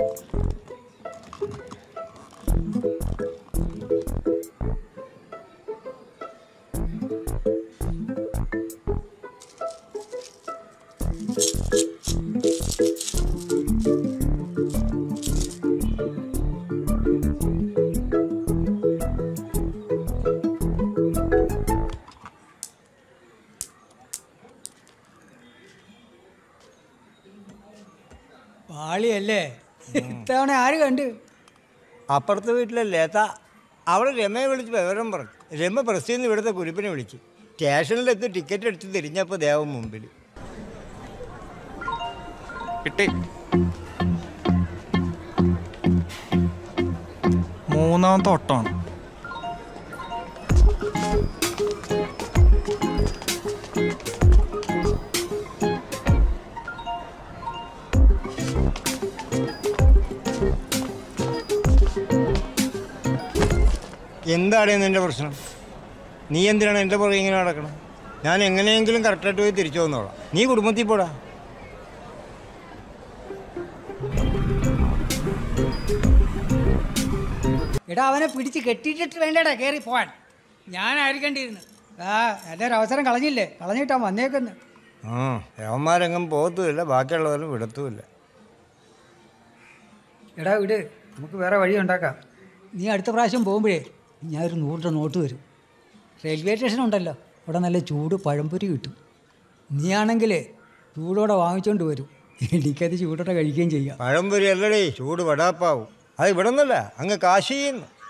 പാളിയല്ലേ ഇത്തവണ ആര് കണ്ട് അപ്പുറത്തെ വീട്ടിലെ ലത അവൾ രമയെ വിളിച്ച് വിവരം പറഞ്ഞു രമ പ്രസിൽ നിന്ന് ഇവിടുത്തെ കുരിപ്പിനെ വിളിച്ചു സ്റ്റേഷനിലെത്തി ടിക്കറ്റ് എടുത്ത് തിരിഞ്ഞപ്പോൾ ദേവം മുമ്പിൽ കിട്ടി മൂന്നാമത്തെ ഓട്ടമാണ് എന്താണ് നിൻ്റെ പ്രശ്നം നീ എന്തിനാണ് എൻ്റെ പുറകെ ഇങ്ങനെ നടക്കണം ഞാൻ എങ്ങനെയെങ്കിലും കറക്റ്റായിട്ട് പോയി തിരിച്ചു വന്നോളാം നീ കുടുംബത്തിൽ പോടാ എടാ അവനെ പിടിച്ച് കെട്ടിയിട്ടിട്ട് വേണ്ടടാ കയറി പോവാൻ ഞാനായിരിക്കേണ്ടിയിരുന്നു ആ എൻ്റെ ഒരു അവസരം കളഞ്ഞില്ലേ കളഞ്ഞിട്ടാ വന്നേക്കുന്നു ആ ദേവന്മാരെങ്ങും പോകത്തുമില്ല ബാക്കിയുള്ളവരും വിടത്തുമില്ല എടാ വിട് നമുക്ക് വേറെ വഴി ഉണ്ടാക്കാം നീ അടുത്ത പ്രാവശ്യം പോകുമ്പോഴേ ഞാൻ ഒരു നൂറ് രൂപ നോട്ട് വരും റെയിൽവേ സ്റ്റേഷൻ ഉണ്ടല്ലോ അവിടെ നല്ല ചൂട് പഴംപൊരി കിട്ടും നീ ആണെങ്കിൽ ചൂടോടെ വാങ്ങിച്ചുകൊണ്ട് വരും എനിക്കത് ചൂടോടെ കഴിക്കുകയും ചെയ്യാം പഴംപൊരി അല്ലടേ ചൂട് വടാപ്പാവും അത് ഇവിടെ നിന്നല്ല അങ്ങ് കാശിന്ന്